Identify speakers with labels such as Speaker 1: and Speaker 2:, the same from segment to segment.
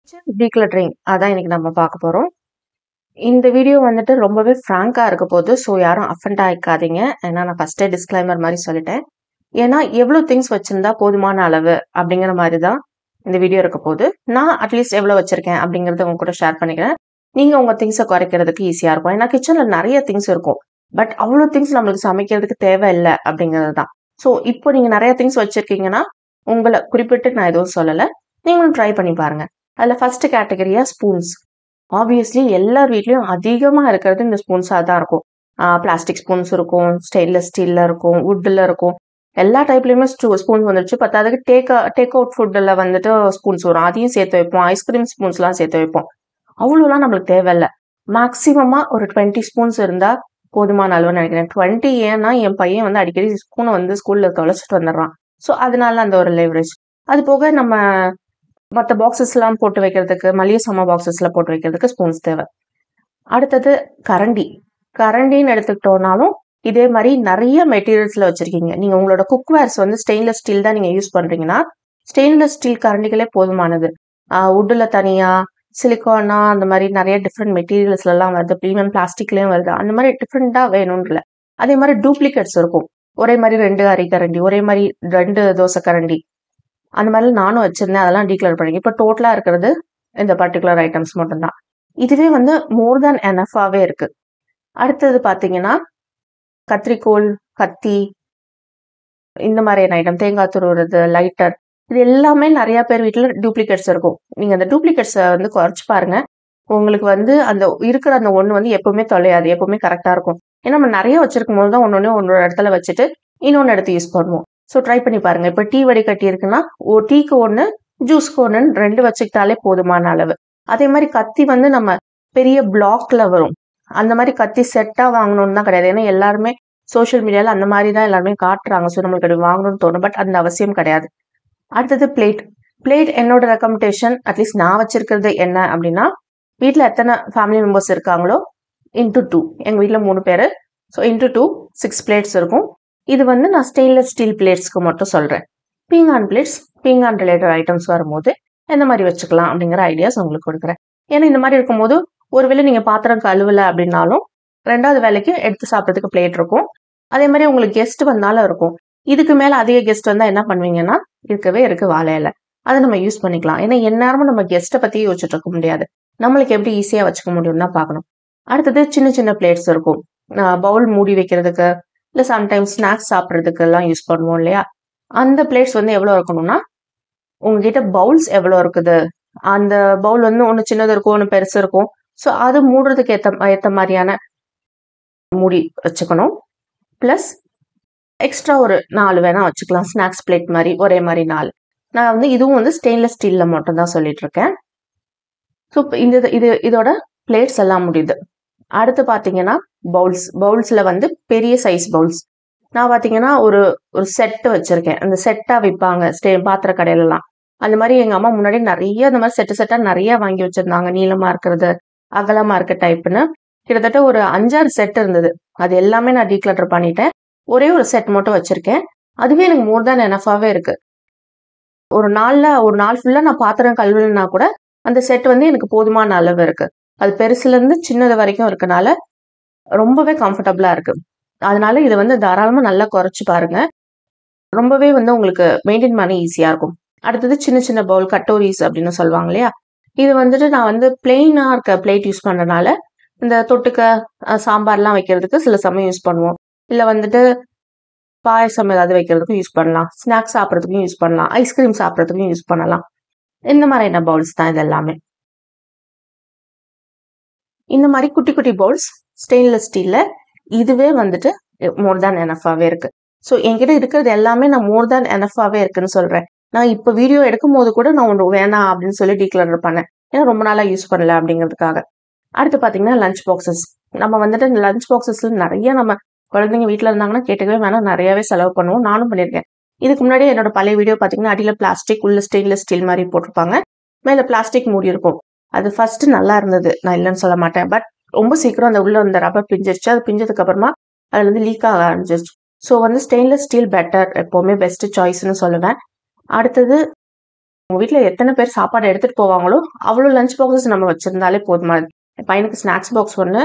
Speaker 1: Decluttering அதான் இன்னைக்கு நம்ம பார்க்க போறோம். இந்த வீடியோ வந்துட்டு ரொம்பவே ஃப்ராங்கா இருக்க போது. ஸோ யாரும் அஃபெண்ட் ஆயிக்காதீங்க. ஏன்னா நான் ஃபர்ஸ்ட்டே டிஸ்க்ளைமர் மாரி சொல்லிட்டேன். ஏன்னா எவ்வளோ திங்ஸ் வச்சிருந்தா போதுமான அளவு அப்படிங்கிற மாரி தான் இந்த வீடியோ இருக்க போது. நான் அட்லீஸ்ட் எவ்வளோ வச்சிருக்கேன் அப்படிங்கிறத உங்க கூட ஷேர் பண்ணிக்கிறேன். நீங்க உங்க திங்ஸ குறைக்கிறதுக்கு ஈஸியா இருக்கும். ஏன்னா கிச்சன்ல நெறைய திங்ஸ் இருக்கும். பட் அவ்வளோ திங்ஸ் நம்மளுக்கு சமைக்கிறதுக்கு தேவை இல்ல அப்படிங்கிறது தான். ஸோ இப்போ நீங்க நெறைய திங்ஸ் வச்சிருக்கீங்கன்னா, உங்கள குறிப்பிட்டு நான் எதுவும் சொல்லல. நீங்களும் ட்ரை பண்ணி பாருங்க. அதுல ஃபர்ஸ்ட் கேட்டகரியா ஸ்பூன்ஸ். ஆப்வியஸ்லி எல்லார் வீட்லயும் அதிகமா இருக்கிறது இந்த ஸ்பூன்ஸா தான் இருக்கும். ஆ பிளாஸ்டிக் ஸ்பூன்ஸ் இருக்கும், ஸ்டெயின்லெஸ் ஸ்டீல்ல இருக்கும், வுட்ல இருக்கும். எல்லா டைப்லயுமே ஸ்டூ ஸ்பூன்ஸ் வந்துருச்சு. பத்தாததுக்கு டேக் டேக் அவுட் ஃபுட்ல வந்துட்டு ஸ்பூன்ஸ் வரும். அதையும் சேர்த்து வைப்போம். ஐஸ்கிரீம் ஸ்பூன்ஸ்லாம் சேர்த்து வைப்போம். அவ்வளோலாம் நம்மளுக்கு தேவையில்ல. மேக்ஸிமமா ஒரு 20 ஸ்பூன்ஸ் இருந்தா போதுமான அளவுன்னு நெனைக்கிறேன். 20 ஏன்னா என் பையன் வந்து அடிக்கடி ஸ்பூன வந்து ஸ்கூல்ல தொலைச்சுட்டு வந்துடுறான். ஸோ அதனால அந்த ஒரு லெவரேஜ். அது போக நம்ம மத்த பாக்ஸஸ்லாம் போட்டு வைக்கிறதுக்கு, மளிகை சாமான் பாக்ஸஸ்ல போட்டு வைக்கிறதுக்கு ஸ்பூன்ஸ் தேவை. அடுத்தது கரண்டி. கரண்டின்னு எடுத்துக்கிட்டோம்னாலும், இதே மாரி நெறைய மெட்டீரியல்ஸ்ல வச்சிருக்கீங்க. நீங்க உங்களோட குக்வேர்ஸ் வந்து ஸ்டெயின்லெஸ் ஸ்டீல் தான் நீங்க யூஸ் பண்றீங்கன்னா, ஸ்டெயின்லெஸ் ஸ்டீல் கரண்டிகளே போதுமானது. ஆ வுட்ல தனியா, சிலிக்கானா அந்த மாரி நெறைய டிஃபரெண்ட் மெட்டீரியல்ஸ்லலாம் வருது. ஈவன் பிளாஸ்டிக்லயும் வருது. அந்த மாரி டிஃபரெண்ட்டா வேணும்னு இல்ல. அதே மாரி டூப்ளிகேட்ஸ் இருக்கும். ஒரே மாரி 2 அரிக்கரண்டி, ஒரே மாரி 2 தோசை கரண்டி. அந்த மாரிலாம் நானும் வச்சிருந்தேன். அதெல்லாம் டீக்ளர் பண்ணிருக்கேன். இப்ப டோட்டலா இருக்கிறது இந்த பர்ட்டிகுலர் ஐட்டம்ஸ் மட்டும் தான். இதுவே வந்து மோர் தேன் எனஃப்பாவே இருக்கு. அடுத்தது பார்த்தீங்கன்னா, கத்திரிக்கோல், கத்தி இந்த மாரியான ஐட்டம். தேங்காய் துருவுறது, லைட்டர் இது எல்லாமே நெறைய பேர் வீட்ல டூப்ளிகேட்ஸ் இருக்கும். நீங்க அந்த டூப்ளிகேட்ஸ வந்து குறைச்சு பாருங்க. உங்களுக்கு வந்து அந்த இருக்கிற அந்த ஒண்ணு வந்து எப்பவுமே தொலையாது. எப்பவுமே கரெக்ட்டா இருக்கும். ஏன்னா நம்ம நெறைய வச்சிருக்கும்போது தான் ஒண்ணொண்ணு ஒரு இடத்துல வச்சுட்டு, இன்னொன்னு எடுத்து யூஸ் பண்ணுவோம். ஸோ ட்ரை பண்ணி பாருங்க. இப்ப டீ வடிகட்டி இருக்குன்னா, ஒ டீக்கு 1, ஜூஸ்க்கு 1ன்னு 2 வச்சுக்கிட்டாலே போதுமான அளவு. அதே மாரி கத்தி வந்து நம்ம பெரிய பிளாக்ல வரும். அந்த மாரி கத்தி செட்டா வாங்கணும்னு தான் கிடையாது. ஏன்னா எல்லாருமே சோசியல் மீடியால அந்த மாரி தான் எல்லாருமே காட்டுறாங்க. ஸோ நம்மளுக்கு அது வாங்கணும்னு தோணும். பட் அந்த அவசியம் கிடையாது. அடுத்தது பிளேட். பிளேட் என்னோட ரெக்கமெண்டேஷன் அட்லீஸ்ட் நான் வச்சிருக்கிறது என்ன அப்படின்னா, வீட்ல எத்தன ஃபேமிலி மெம்பர்ஸ் இருக்காங்களோ, இன்டூ 2 எங்க வீட்ல 3 பேரு. ஸோ இன்டூ 2 6 பிளேட்ஸ் இருக்கும். இது வந்து நான் ஸ்டெயின்லெஸ் ஸ்டீல் பிளேட்ஸ்க்கு மட்டும் சொல்றேன். பீங்கான் பிளேட்ஸ், பீங்கான் ரிலேட்டட் ஐட்டம்ஸ் வரும்போது எந்த மாரி வச்சுக்கலாம் அப்படிங்கிற ஐடியாஸ் உங்களுக்கு குடுக்குறேன். ஏன்னா இந்த மாரி இருக்கும்போது, ஒருவேளை நீங்க பாத்திரம் கழுவல அப்படின்னாலும், 2வது வேளைக்கு எடுத்து சாப்பிடுறதுக்கு பிளேட் இருக்கும். அதே மாரி உங்களுக்கு கெஸ்ட் வந்தாலும் இருக்கும். இதுக்கு மேல அதிக கெஸ்ட் வந்தா என்ன பண்ணுவீங்கன்னா, இருக்கவே இருக்கு வாழை இலை. அத நம்ம யூஸ் பண்ணிக்கலாம். ஏன்னா எந்நேரமும் நம்ம கெஸ்ட்ட பத்தியே யோசிச்சுட்டு இருக்க முடியாது. நம்மளுக்கு எப்படி ஈஸியா வச்சுக்க முடியும்னு தான் பார்க்கணும். அடுத்தது சின்ன சின்ன பிளேட்ஸ் இருக்கும். அ பவுல் மூடி வைக்கிறதுக்கு, இல்ல சம்டைம்ஸ் ஸ்நாக்ஸ் சாப்பிடுறதுக்கெல்லாம் யூஸ் பண்ணுவோம் இல்லையா? அந்த பிளேட்ஸ் வந்து எவ்வளோ இருக்கணும்னா, உங்ககிட்ட பவுல்ஸ் எவ்வளோ இருக்குது? அந்த பவுல் வந்து ஒண்ணு சின்னது இருக்கும், ஒண்ணு பெருசு இருக்கும். ஸோ அது மூடுறதுக்கு ஏத்த ஏத்த மாரியான மூடி வச்சுக்கணும். பிளஸ் எக்ஸ்ட்ரா ஒரு 4 வேணா வச்சுக்கலாம். ஸ்நாக்ஸ் பிளேட் மாரி ஒரே மாரி 4. நான் வந்து இதுவும் வந்து ஸ்டெயின்லெஸ் ஸ்டீல்ல மட்டும் தான் சொல்லிட்டு இருக்கேன். ஸோ இந்த இது இதோட பிளேட்ஸ் எல்லாம் முடியுது. அடுத்து பார்த்தீங்கன்னா, பவுல்ஸ். பவுல்ஸ்ல வந்து பெரிய சைஸ் பவுல்ஸ். நான் பார்த்தீங்கன்னா, ஒரு ஒரு செட் வச்சிருக்கேன். அந்த செட்டா விப்பாங்க. ஸ்டே பாத்திர கடையிலலாம். அந்த மாரி எங்க அம்மா முன்னாடி நெறைய இந்த மாரி செட்டு செட்டா நெறைய வாங்கி வச்சிருந்தாங்க. நீளமா இருக்கிறது, அகலமா இருக்க டைப்ன்னு. கிட்டத்தட்ட ஒரு 5, 6 செட் இருந்தது. அது எல்லாமே நான் டீக்ளட்டர் பண்ணிட்டேன். ஒரே ஒரு செட் மட்டும் வச்சிருக்கேன். அதுவே எனக்கு மோர் தேன் எனஃப்பாவே இருக்கு. ஒரு நாள்ல ஒரு நாள் ஃபுல்லா நான் பாத்திரம் கழுவலன்னா கூட, அந்த செட் வந்து எனக்கு போதுமான அளவு இருக்கு. அது பெருசுலேருந்து சின்னது வரைக்கும் இருக்கனால, ரொம்பவே கம்ஃபர்டபுளா இருக்கு. அதனால இத வந்து தாராளமா நல்லா குறைச்சு பாருங்க. ரொம்பவே வந்து உங்களுக்கு மெயின்டெயின் பண்ண ஈஸியா இருக்கும். அடுத்தது சின்ன சின்ன பவுல் கட்டோரிஸ் அப்படின்னு சொல்லுவாங்க இல்லையா? இது வந்துட்டு நான் வந்து பிளெயினா இருக்க பிளேட் யூஸ் பண்றனால, இந்த தொட்டுக்க, அ சாம்பார்லாம் வைக்கிறதுக்கு சில சமயம் யூஸ் பண்ணுவோம். இல்ல வந்துட்டு பாயாசம் ஏதாவது வைக்கிறதுக்கும் யூஸ் பண்ணலாம். ஸ்நாக்ஸ் சாப்பிடுறதுக்கும் யூஸ் பண்ணலாம். ஐஸ்கிரீம் சாப்பிடுறதுக்கும் யூஸ் பண்ணலாம். இந்த மாரியான பவுல்ஸ் தான் இது எல்லாமே. இந்த மாரி குட்டி குட்டி பவுல்ஸ் ஸ்டெயின்லெஸ் ஸ்டீல்ல இதுவே வந்துட்டு மோர் தேன் எனஃப்பாவே இருக்கு. ஸோ என்கிட்ட இருக்கிறது எல்லாமே நான் மோர் தேன் எனஃப்பாவே இருக்குன்னு சொல்றேன். நான் இப்ப வீடியோ எடுக்கும்போது கூட நான் ஒண்ணு வேணாம் அப்படின்னு சொல்லி டீக்ளட்டர் பண்ணேன். ஏன்னா ரொம்ப நாளா யூஸ் பண்ணல அப்படிங்கிறதுக்காக. அடுத்து பார்த்தீங்கன்னா, லஞ்ச் பாக்ஸஸ். நம்ம வந்துட்டு இந்த லஞ்ச் பாக்ஸஸ்ல நெறைய நம்ம குழந்தைங்க வீட்ல இருந்தாங்கன்னா கேட்கவே வேணாம். நெறையாவே செலவு பண்ணுவோம். நானும் பண்ணியிருக்கேன். இதுக்கு முன்னாடி என்னோட பழைய வீடியோ பார்த்தீங்கன்னா, அடியில பிளாஸ்டிக், உள்ள ஸ்டெயின்லெஸ் ஸ்டீல் மாரி போட்டிருப்பாங்க. மேல பிளாஸ்டிக் மூடி இருக்கும். அது ஃபர்ஸ்ட் நல்லா இருந்தது. நான் இல்லன்னு சொல்ல மாட்டேன். பட் ரொம்ப சீக்கிரம் அந்த உள்ள அந்த ரப்பர் பிஞ்சிருச்சு. அது பிஞ்சதுக்கு அப்புறமா அதுல இருந்து லீக் ஆக ஆரம்பிச்சிருச்சு. ஸோ வந்து ஸ்டெயின்லெஸ் ஸ்டீல் பெட்டர். எப்பவுமே பெஸ்ட் சாய்ஸ்ன்னு சொல்லுவேன். அடுத்தது உங்க வீட்ல எத்தனை பேர் சாப்பாடு எடுத்துட்டு போவாங்களோ அவ்வளோ லஞ்ச் பாக்ஸஸ் நம்ம வச்சிருந்தாலே போதுமானது என் பையனுக்கு ஸ்நாக்ஸ் பாக்ஸ் ஒன்று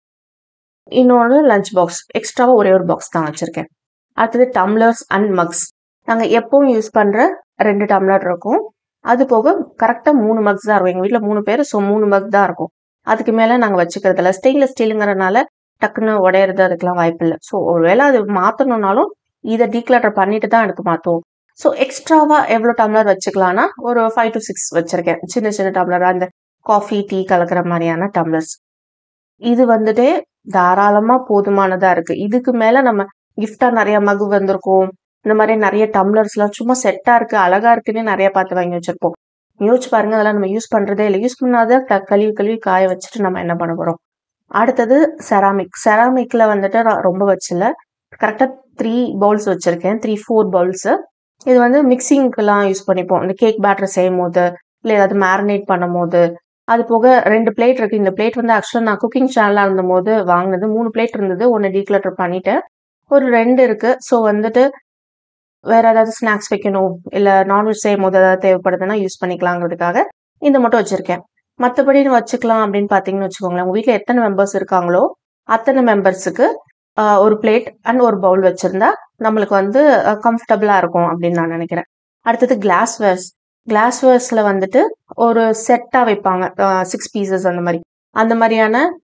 Speaker 1: இன்னொன்று லஞ்ச் பாக்ஸ் எக்ஸ்ட்ராவாக ஒரே ஒரு பாக்ஸ் தான் வச்சுருக்கேன் அடுத்தது டம்ளர்ஸ் அண்ட் மக்ஸ் நாங்கள் எப்பவும் யூஸ் பண்ணுற ரெண்டு டம்ளர் இருக்கும் அது போக கரெக்டாக மூணு மக்ஸ் தான் இருக்கும் எங்கள் வீட்டில் மூணு பேர் ஸோ மூணு மக் தான் இருக்கும் அதுக்கு மேலே நாங்கள் வச்சுக்கிறதில்ல ஸ்டெயின்லெஸ் ஸ்டீலுங்கிறனால டக்குன்னு உடையிறது அதுக்கெல்லாம் வாய்ப்பு இல்லை ஸோ ஒருவேளை அது மாற்றணுன்னாலும் இதை டீக்ளட்டர் பண்ணிட்டு தான் எனக்கு மாற்றுவோம் ஸோ எக்ஸ்ட்ராவாக எவ்வளோ டம்ளர் வச்சுக்கலாம்னா ஒரு ஃபைவ் டு சிக்ஸ் வச்சுருக்கேன் சின்ன சின்ன டம்ளர் அந்த காஃபி டீ கலக்கிற மாதிரியான டம்ளர்ஸ் இது வந்துட்டு தாராளமா போதுமானதா இருக்கு இதுக்கு மேல நம்ம கிஃப்டா நிறைய மகு வந்திருக்கும் இந்த மாதிரி நிறைய டம்ளர்ஸ் எல்லாம் சும்மா செட்டா இருக்கு அழகா இருக்குன்னு நிறைய பார்த்து வாங்கி வச்சிருப்போம் யோசிச்சு பாருங்க அதெல்லாம் நம்ம யூஸ் பண்றதே இல்லை யூஸ் பண்ணாத க- கழுவி கழுவி காய வச்சுட்டு நம்ம என்ன பண்ண போறோம் அடுத்தது செராமிக் செராமிக்ல வந்துட்டு நான் ரொம்ப வச்சல கரெக்டா த்ரீ பவுல்ஸ் வச்சிருக்கேன் த்ரீ ஃபோர் பவுல்ஸ் இது வந்து மிக்சிங்க்கெல்லாம் யூஸ் பண்ணிப்போம் இந்த கேக் பேட்டர் செய்யும் போது இல்லை ஏதாவது மேரினேட் பண்ணும் போது அது போக ரெண்டு பிளேட் இருக்கு இந்த பிளேட் வந்து ஆக்சுவலாக நான் குக்கிங் சேனலாக இருந்தபோது வாங்கினது மூணு பிளேட் இருந்தது ஒன்று டீக்ளட்டர் பண்ணிட்டேன் ஒரு ரெண்டு இருக்கு ஸோ வந்துட்டு வேற ஏதாவது ஸ்நாக்ஸ் வைக்கணும் இல்லை நான்வெஜ் செய்யும் போது ஏதாவது தேவைப்படுதுன்னா யூஸ் பண்ணிக்கலாங்கிறதுக்காக இந்த மட்டும் வச்சிருக்கேன் மற்றபடி வச்சுக்கலாம் அப்படின்னு பார்த்தீங்கன்னு வச்சுக்கோங்களேன் உங்கள் வீட்டில் எத்தனை மெம்பர்ஸ் இருக்காங்களோ அத்தனை மெம்பர்ஸுக்கு ஒரு பிளேட் அண்ட் ஒரு பவுல் வச்சிருந்தா நம்மளுக்கு வந்து கம்ஃபர்டபுளாக இருக்கும் அப்படின்னு நான் நினைக்கிறேன் அடுத்தது கிளாஸ் வேர்ஸ் கிளாஸ் வேர்ஸில் வந்துட்டு ஒரு செட்டாக வைப்பாங்க சிக்ஸ் பீசஸ் அந்த மாதிரி அந்த மாதிரியான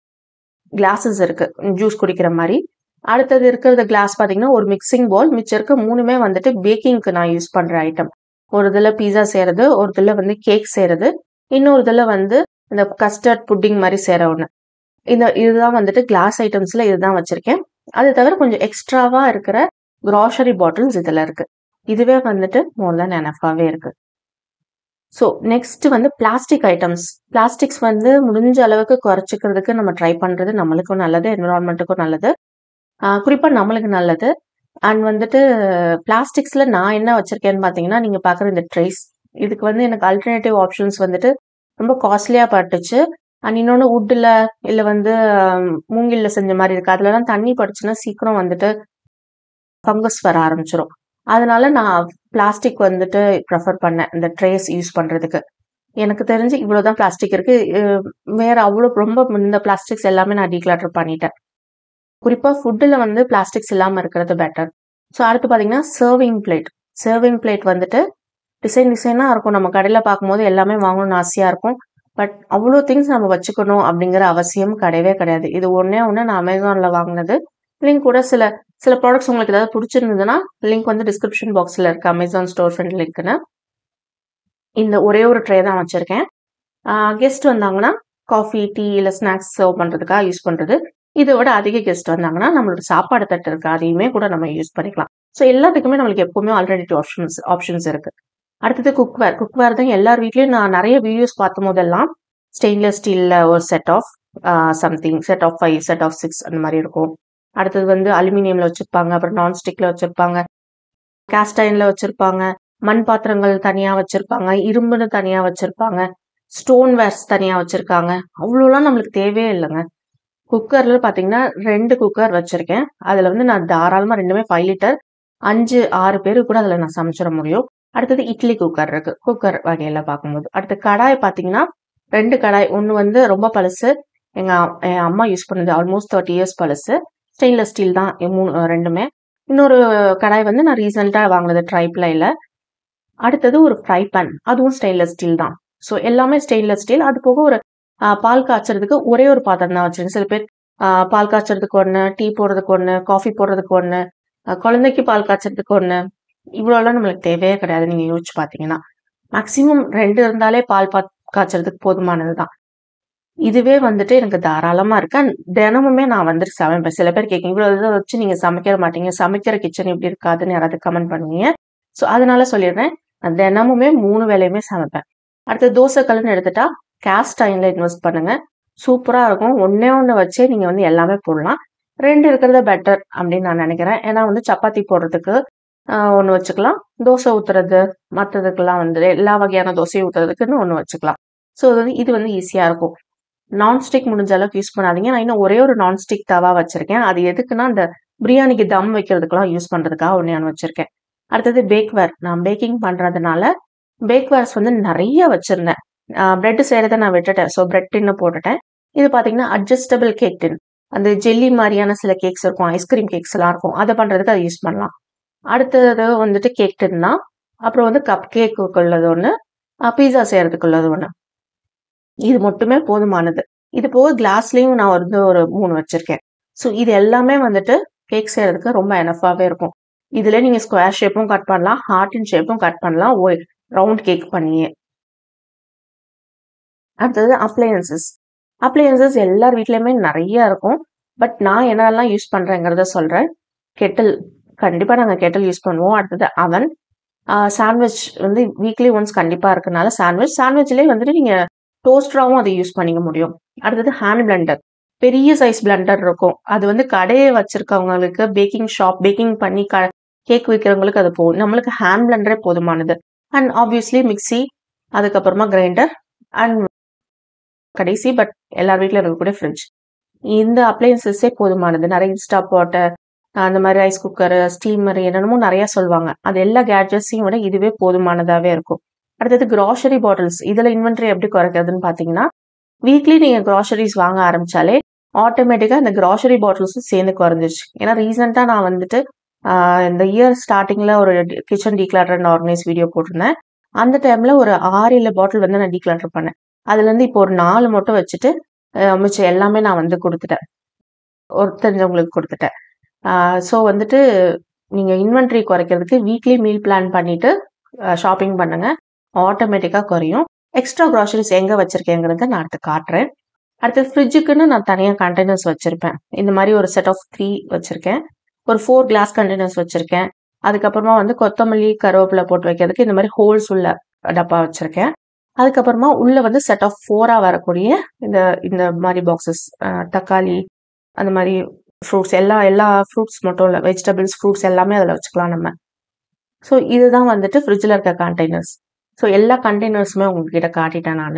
Speaker 1: கிளாஸஸ் இருக்கு ஜூஸ் குடிக்கிற மாதிரி அடுத்தது இருக்கிறது கிளாஸ் பார்த்தீங்கன்னா ஒரு மிக்சிங் பவுல் மிச்சம் இருக்க மூணுமே வந்துட்டு பேக்கிங்க்கு நான் யூஸ் பண்ணுற ஐட்டம் ஒரு இதில் பீஸா செய்கிறது ஒரு இதில் வந்து கேக் செய்கிறது இன்னொரு இதில் வந்து இந்த கஸ்டர்ட் புட்டிங் மாதிரி செய்கிற ஒன்று இந்த இதுதான் வந்துட்டு கிளாஸ் ஐட்டம்ஸில் இதுதான் வச்சுருக்கேன் அது தவிர கொஞ்சம் எக்ஸ்ட்ராவாக இருக்கிற க்ராசரி பாட்டில்ஸ் இதில் இருக்கு இதுவே வந்துட்டு மோர் தென் எனஃபாகவே இருக்கு ஸோ நெக்ஸ்ட் வந்து பிளாஸ்டிக் ஐட்டம்ஸ் பிளாஸ்டிக்ஸ் வந்து முடிஞ்ச அளவுக்கு குறைச்சிக்கிறதுக்கு நம்ம ட்ரை பண்ணுறது நம்மளுக்கும் நல்லது என்விரான்மெண்ட்டுக்கும் நல்லது குறிப்பாக நம்மளுக்கு நல்லது அண்ட் வந்துட்டு பிளாஸ்டிக்ஸில் நான் என்ன வச்சுருக்கேன்னு பார்த்தீங்கன்னா நீங்கள் பார்க்குற இந்த ட்ரேஸ் இதுக்கு வந்து எனக்கு அல்டர்னேட்டிவ் ஆப்ஷன்ஸ் வந்துட்டு ரொம்ப காஸ்ட்லியாக பட்டுச்சு அண்ட் இன்னொன்று வுட்டில் இல்லை வந்து மூங்கில்ல செஞ்ச மாதிரி இருக்குது அதுலலாம் தண்ணி பட்டுச்சுன்னா சீக்கிரம் வந்துட்டு ஃபங்கஸ் வர ஆரம்பிச்சிடும் அதனால நான் பிளாஸ்டிக் வந்துட்டு ப்ரெஃபர் பண்ணேன் இந்த ட்ரேஸ் யூஸ் பண்ணுறதுக்கு எனக்கு தெரிஞ்சு இவ்வளோதான் பிளாஸ்டிக் இருக்கு அஹ் வேற அவ்வளோ ரொம்ப இந்த பிளாஸ்டிக்ஸ் எல்லாமே நான் டீக்ளாட்டர் பண்ணிட்டேன் குறிப்பாக ஃபுட்டில் வந்து பிளாஸ்டிக்ஸ் இல்லாமல் இருக்கிறது பெட்டர் ஸோ அடுத்து பார்த்தீங்கன்னா சர்விங் பிளேட் சர்விங் பிளேட் வந்துட்டு டிசைன் டிசைனாக இருக்கும் நம்ம கடையில் பார்க்கும்போது எல்லாமே வாங்கணும்னு ஆசையாக இருக்கும் பட் அவ்வளோ திங்ஸ் நம்ம வச்சுக்கணும் அப்படிங்கிற அவசியம் கிடையவே கிடையாது இது ஒன்றே ஒன்று நான் அமேசானில் வாங்கினது லிங்க் கூட சில சில ப்ராடக்ட்ஸ் உங்களுக்கு ஏதாவது பிடிச்சிருந்ததுன்னா லிங்க் வந்து டிஸ்கிரிப்ஷன் பாக்ஸில் இருக்கு அமேசான் ஸ்டோர் ஃப்ரெண்ட் லிங்க்னு இந்த ஒரே ஒரு ட்ரே தான் வச்சுருக்கேன் கெஸ்ட் வந்தாங்கன்னா காஃபி டீ இல்லை ஸ்நாக்ஸ் சர்வ் பண்ணுறதுக்காக யூஸ் பண்ணுறது இதை விட அதிக கெஸ்ட் வந்தாங்கன்னா நம்மளோட சாப்பாடு தட்டு இருக்கு அதையுமே கூட நம்ம யூஸ் பண்ணிக்கலாம் ஸோ எல்லாத்துக்குமே நம்மளுக்கு எப்பவுமே ஆல்டர்னேட்டிவ் ஆப்ஷன்ஸ் ஆப்ஷன்ஸ் இருக்கு அடுத்தது குக்வேர் குக்வேர் தான் எல்லார் வீட்லயும் நான் நிறைய வீடியோஸ் பார்த்த போதெல்லாம் ஸ்டெயின்லெஸ் ஸ்டீல்ல ஒரு set of something set of five set of six அந்த மாதிரி இருக்கும் அடுத்தது வந்து அலுமினியம்ல வச்சிருப்பாங்க அப்புறம் நான் ஸ்டிக்ல வச்சிருப்பாங்க கேஸ்ட் அயன்ல வச்சிருப்பாங்க மண் பாத்திரங்கள் தனியா வச்சிருப்பாங்க இரும்புன்னு தனியா வச்சிருப்பாங்க ஸ்டோன் வேர்ஸ் தனியா வச்சிருக்காங்க அவ்வளோலாம் நம்மளுக்கு தேவையே இல்லைங்க குக்கர்ல பாத்தீங்கன்னா ரெண்டு குக்கர் வச்சிருக்கேன் அதுல வந்து நான் தாராளமா ரெண்டுமே ஃபைவ் லிட்டர் அஞ்சு ஆறு பேரு கூட அதுல நான் சமைச்சிட முடியும் அடுத்தது இட்லி குக்கர் இருக்கு குக்கர் வகையில பார்க்கும்போது அடுத்து கடாய் பாத்தீங்கன்னா ரெண்டு கடாய் ஒன்று வந்து ரொம்ப பழசு எங்க அ- என் அம்மா யூஸ் பண்ணது ஆல்மோஸ்ட் தேர்ட்டி இயர்ஸ் பழசு ஸ்டெயின்லெஸ் ஸ்டீல் தான் எ- மூணு அஹ் ரெண்டுமே இன்னொரு கடாய் வந்து நான் ரீசெண்டாக வாங்கினது ட்ரைப்ளைல அடுத்தது ஒரு ஃப்ரை பேன் அதுவும் ஸ்டெயின்லெஸ் ஸ்டீல் தான் ஸோ எல்லாமே ஸ்டெயின்லெஸ் ஸ்டீல் அது போக ஒரு ஆ, பால் காய்ச்சறதுக்கு ஒரே ஒரு பாத்திரம் தான் வச்சிருக்கேன் சில பேர் ஆ, பால் காய்ச்சறதுக்கு ஒன்று டீ போடுறதுக்கு ஒன்று காஃபி போடுறதுக்கு ஒன்று குழந்தைக்கு பால் காய்ச்சறதுக்கு ஒன்று இவ்வளோலாம் நம்மளுக்கு தேவையே கிடையாது நீங்கள் யோசிச்சு பார்த்தீங்கன்னா மேக்ஸிமம் ரெண்டு இருந்தாலே பால் பா காய்ச்சறதுக்கு போதுமானது தான் இதுவே வந்துட்டு எனக்கு தாராளமாக இருக்கு And தினமுமே நான் வந்துட்டு சமைப்பேன் சில பேர் கேட்குங்க இவ்வளோ இதை வச்சு நீங்கள் சமைக்கிற மாட்டீங்க சமைக்கிற கிச்சன் எப்படி இருக்காதுன்னு யாராவது கமெண்ட் பண்ணுவீங்க ஸோ அதனால சொல்லிடுறேன் நான் தினமுமே மூணு வேலையுமே சமைப்பேன் அடுத்து தோசை கல்லுன்னு எடுத்துட்டா கேஸ்ட் அயன்ல இன்வெஸ்ட் பண்ணுங்க சூப்பரா இருக்கும் ஒண்ணே ஒன்று வச்சே நீங்க வந்து எல்லாமே போடலாம் ரெண்டு இருக்கிறத பெட்டர் அப்படின்னு நான் நினைக்கிறேன் ஏன்னா வந்து சப்பாத்தி போடுறதுக்கு ஒன்று வச்சுக்கலாம் தோசை ஊத்துறது மற்றதுக்கெல்லாம் வந்து எல்லா வகையான தோசையும் ஊத்துறதுக்குன்னு ஒன்று வச்சுக்கலாம் ஸோ இது வந்து இது வந்து ஈஸியாக இருக்கும் நான்ஸ்டிக் முடிஞ்ச அளவுக்கு யூஸ் பண்ணாதீங்க நான் இன்னும் ஒரே ஒரு நான்ஸ்டிக் தவா வச்சிருக்கேன் அது எதுக்குன்னா இந்த பிரியாணிக்கு தம் வைக்கிறதுக்கெல்லாம் யூஸ் பண்றதுக்காக ஒன்று நான் வச்சிருக்கேன் அடுத்தது பேக்வேர் நான் பேக்கிங் பண்றதுனால பேக்வேர்ஸ் வந்து நிறைய வச்சுருந்தேன் ப்ரெட் செய்கிறத நான் விட்டுட்டேன் ஸோ ப்ரெட் டின்னு போட்டுட்டேன் இது பார்த்தீங்கன்னா அட்ஜஸ்டபிள் கேக் டின் அந்த ஜெல்லி மாதிரியான சில கேக்ஸ் இருக்கும் ஐஸ்கிரீம் கேக்ஸ் எல்லாம் இருக்கும் அதை பண்ணுறதுக்கு அதை யூஸ் பண்ணலாம் அடுத்தது வந்துட்டு கேக் டின் தான் அப்புறம் வந்து கப் கேக்கு உள்ளது ஒன்று பீஸா செய்கிறதுக்கு உள்ளது ஒன்று இது மட்டுமே போதுமானது இது போக கிளாஸ்லேயும் நான் வந்து ஒரு மூணு வச்சுருக்கேன் ஸோ இது எல்லாமே வந்துட்டு கேக் செய்கிறதுக்கு ரொம்ப எனஃபாகவே இருக்கும் இதில் நீங்கள் ஸ்கொயர் ஷேப்பும் கட் பண்ணலாம் ஹார்டின் ஷேப்பும் கட் பண்ணலாம் ஓ ரவுண்ட் கேக் பண்ணியே அடுத்தது அப்ளையன்சஸ் அப்ளையன்சஸ் எல்லார் வீட்லேயுமே நிறைய இருக்கும் பட் நான் என்னெல்லாம் யூஸ் பண்ணுறேங்கிறத சொல்கிறேன் கெட்டில் கண்டிப்பாக நாங்கள் கெட்டில் யூஸ் பண்ணுவோம் அடுத்தது அவன் சாண்ட்விச் வந்து வீக்லி ஒன்ஸ் கண்டிப்பாக இருக்கனால சாண்ட்விச் சாண்ட்விச்லேயே வந்துட்டு நீங்கள் டோஸ்டராகவும் அதை யூஸ் பண்ணிக்க முடியும் அடுத்தது ஹேண்ட் பிளண்டர் பெரிய சைஸ் பிளண்டர் இருக்கும் அது வந்து கடையை வச்சிருக்கவங்களுக்கு பேக்கிங் ஷாப் பேக்கிங் பண்ணி க கேக் விற்கிறவங்களுக்கு அது போகும் நம்மளுக்கு ஹேண்ட் பிளண்டரே போதுமானது அண்ட் ஆப்வியஸ்லி மிக்சி அதுக்கப்புறமா கிரைண்டர் அண்ட் கடைசி பட் எல்லார் வீட்டில் இருக்கக்கூடிய ஃப்ரிட்ஜ் இந்த அப்ளையன்சஸே போதுமானது நிறைய இன்ஸ்டா பாட்டு அந்த மாதிரி ரைஸ் குக்கர் ஸ்டீமர் என்னென்னமோ நிறைய சொல்லுவாங்க அது எல்லா கேட்ஜெட்ஸையும் விட இதுவே போதுமானதாகவே இருக்கும் அடுத்தது கிராசரி பாட்டில்ஸ் இதில் இன்வென்ட்ரி எப்படி குறைக்கிறதுன்னு பார்த்தீங்கன்னா வீக்லி நீங்கள் கிராசரிஸ் வாங்க ஆரம்பிச்சாலே ஆட்டோமேட்டிக்காக இந்த கிராசரி பாட்டில்ஸும் சேர்ந்து குறைஞ்சிச்சு ஏன்னா ரீசெண்டாக நான் வந்துட்டு இந்த இயர் ஸ்டார்டிங்கில் ஒரு kitchen declutter and organise video போட்டிருந்தேன் அந்த டைமில் ஒரு ஆறு ஏழு பாட்டில் வந்து நான் டீக்ளாட்டர் பண்ணேன் அதுலேருந்து இப்போ ஒரு நாலு மட்டும் வச்சுட்டு மிச்சம் எல்லாமே நான் வந்து கொடுத்துட்டேன் ஒரு தெரிஞ்சவங்களுக்கு கொடுத்துட்டேன் ஸோ வந்துட்டு நீங்கள் இன்வென்ட்ரி குறைக்கிறதுக்கு வீக்லி மீல் பிளான் பண்ணிவிட்டு ஷாப்பிங் பண்ணுங்கள் ஆட்டோமேட்டிக்காக குறையும் எக்ஸ்ட்ரா க்ராசரிஸ் எங்கே வச்சுருக்கேங்கிறத நான் அடுத்து காட்டுறேன் அடுத்து ஃப்ரிட்ஜுக்குன்னு நான் தனியாக கண்டெய்னர்ஸ் வச்சுருப்பேன் இந்த மாதிரி ஒரு செட் ஆஃப் த்ரீ வச்சுருக்கேன் ஒரு ஃபோர் கிளாஸ் கண்டெய்னர்ஸ் வச்சுருக்கேன் அதுக்கப்புறமா வந்து கொத்தமல்லி கருவேப்பிலை போட்டு வைக்கிறதுக்கு இந்த மாதிரி ஹோல்ஸ் உள்ள டப்பா வச்சுருக்கேன் அதுக்கப்புறமா உள்ளே வந்து செட் ஆஃப் ஃபோராக வரக்கூடிய இந்த இந்த மாதிரி பாக்ஸஸ் தக்காளி அந்த மாதிரி ஃப்ரூட்ஸ் எல்லா எல்லா ஃப்ரூட்ஸ் மட்டும் இல்லை வெஜிடபிள்ஸ் ஃப்ரூட்ஸ் எல்லாமே அதில் வச்சுக்கலாம் நம்ம ஸோ இதுதான் வந்துட்டு ஃப்ரிட்ஜில் இருக்க கண்டெய்னர்ஸ் ஸோ எல்லா கண்டெய்னர்ஸுமே உங்ககிட்ட காட்டிட்டேன் நான்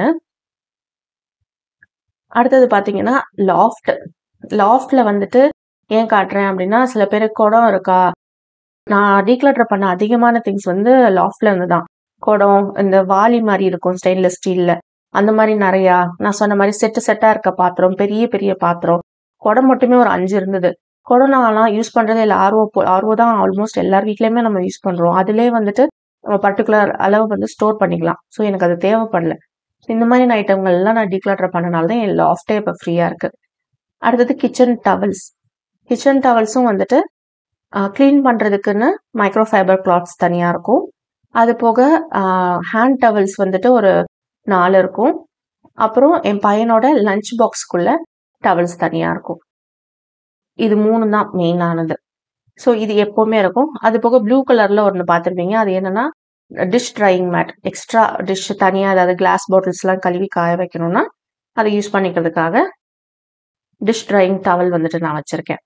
Speaker 1: அடுத்தது பார்த்தீங்கன்னா லாஃப்ட் லாஃப்டில் வந்துட்டு ஏன் காட்டுறேன் அப்படின்னா சில பேருக்கு குடம் இருக்கா நான் டீக்ளட்டர் பண்ண அதிகமான திங்ஸ் வந்து லாஃப்ட்ல இருந்து தான் குடம் இந்த வாளி மாதிரி இருக்கும் ஸ்டெயின்லெஸ் ஸ்டீலில் அந்த மாதிரி நிறையா நான் சொன்ன மாதிரி செட்டு செட்டாக இருக்க பாத்திரம் பெரிய பெரிய பாத்திரம் குடம் மட்டுமே ஒரு அஞ்சு இருந்தது குடம் நான்லாம் யூஸ் பண்ணுறதே இல்லை ஆர்வோ ஆர்வோ தான் ஆல்மோஸ்ட் எல்லார் வீட்லேயுமே நம்ம யூஸ் பண்ணுறோம் அதிலே வந்துட்டு நம்ம பர்டிகுலர் அளவு வந்து ஸ்டோர் பண்ணிக்கலாம் ஸோ எனக்கு அது தேவைப்படல இந்த மாதிரி ஐட்டங்கள் எல்லாம் நான் டீக்ளாட்டர் பண்ணனால தான் என் லாஃப்டே இப்போ ஃப்ரீயாக இருக்குது அடுத்தது கிச்சன் டவல்ஸ் கிச்சன் டவல்ஸும் வந்துட்டு க்ளீன் பண்ணுறதுக்குன்னு மைக்ரோ ஃபைபர் கிளாத்ஸ் தனியாக இருக்கும் அது போக ஹேண்ட் டவல்ஸ் வந்துட்டு ஒரு நாலு இருக்கும் அப்புறம் என் பையனோட லஞ்ச் பாக்ஸ்க்குள்ள டவல்ஸ் தனியாக இருக்கும் இது மூணு தான் மெயினானது ஸோ இது எப்போவுமே இருக்கும் அது போக ப்ளூ கலரில் ஒன்று பார்த்துருப்பீங்க அது என்னென்னா dish drying mat extra dish தனியாக அதாவது கிளாஸ் பாட்டில்ஸ்லாம் கழுவி காய வைக்கணும்னா அதை யூஸ் பண்ணிக்கிறதுக்காக டிஷ் ட்ரையிங் டவல் வந்துட்டு நான் வச்சுருக்கேன்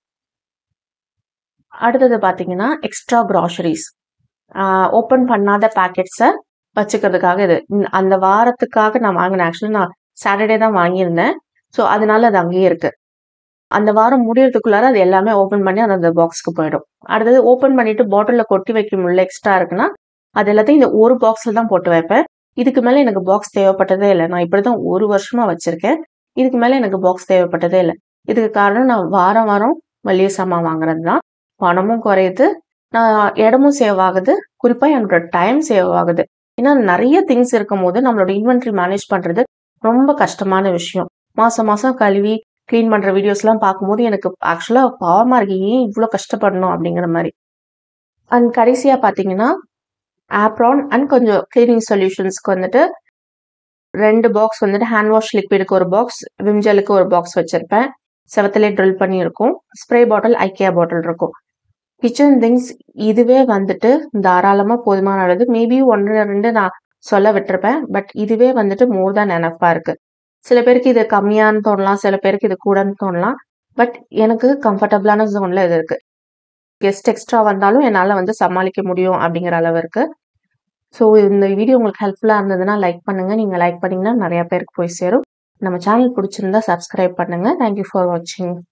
Speaker 1: அடுத்தது பார்த்தீங்கன்னா எக்ஸ்ட்ரா க்ராசரிஸ் ஓப்பன் பண்ணாத பேக்கெட்ஸை வச்சுக்கிறதுக்காக இது அந்த வாரத்துக்காக நான் வாங்கினேன் ஆக்சுவலி நான் சாட்டர்டே தான் வாங்கியிருந்தேன் ஸோ அதனால அது அங்கேயே இருக்குது அந்த வாரம் முடியறதுக்குள்ளார அது எல்லாமே ஓப்பன் பண்ணி அது அந்த பாக்ஸ்க்கு போயிடும் அடுத்தது ஓப்பன் பண்ணிட்டு பாட்டிலில் கொட்டி வைக்க முடியல எக்ஸ்ட்ரா இருக்குன்னா அது எல்லாத்தையும் இந்த ஒரு பாக்ஸில் தான் போட்டு வைப்பேன் இதுக்கு மேலே எனக்கு பாக்ஸ் தேவைப்பட்டதே இல்லை நான் இப்படி தான் ஒரு வருஷமாக வச்சுருக்கேன் இதுக்கு மேலே எனக்கு பாக்ஸ் தேவைப்பட்டதே இல்லை இதுக்கு காரணம் நான் வாரம் வாரம் மளிகை சாமான் வாங்குறது தான் பணமும் குறையுது நான் இடமும் சேவ் ஆகுது குறிப்பாக என்னோட டைம் சேவ் ஆகுது ஏன்னா நிறைய திங்ஸ் இருக்கும் போது நம்மளோட இன்வென்ட்ரி மேனேஜ் பண்ணுறது ரொம்ப கஷ்டமான விஷயம் மாதம் மாதம் கழுவி க்ளீன் பண்ணுற வீடியோஸ்லாம் பார்க்கும்போது எனக்கு ஆக்சுவலாக பாவமாக இருக்கு ஏன் இவ்வளோ கஷ்டப்படணும் அப்படிங்கிற மாதிரி அண்ட் கடைசியாக பார்த்தீங்கன்னா ஆப்ரான் அண்ட் கொஞ்சம் க்ளீனிங் சொல்யூஷன்ஸ்க்கு வந்துட்டு ரெண்டு பாக்ஸ் வந்துட்டு ஹேண்ட் வாஷ் லிக்விடுக்கு ஒரு பாக்ஸ் விம்ஜலுக்கு ஒரு பாக்ஸ் வச்சுருப்பேன் செவத்திலே ட்ரில் பண்ணியிருக்கும் ஸ்ப்ரே பாட்டில் ஐக்கியா பாட்டில் இருக்கும் கிச்சன் திங்ஸ் இதுவே வந்துட்டு தாராளமாக போதுமான அளவு மேபி ஒன்று ரெண்டு நான் சொல்ல விட்டுருப்பேன் பட் இதுவே வந்துட்டு மோர் தேன் எனஃபாக இருக்குது சில பேருக்கு இது கம்மியான்னு தோணலாம் சில பேருக்கு இது கூடன்னு தோணலாம் பட் எனக்கு கம்ஃபர்டபுளான ஜோனில் இது இருக்குது கெஸ்ட் எக்ஸ்ட்ரா வந்தாலும் என்னால் வந்து சமாளிக்க முடியும் அப்படிங்கிற அளவு இருக்குது ஸோ இந்த வீடியோ உங்களுக்கு ஹெல்ப்ஃபுல்லாக இருந்ததுன்னா லைக் பண்ணுங்கள் நீங்கள் லைக் பண்ணிங்கன்னா நிறையா பேருக்கு போய் சேரும் நம்ம சேனல் பிடிச்சிருந்தா சப்ஸ்கிரைப் பண்ணுங்கள் தேங்க்யூ ஃபார் வாட்சிங்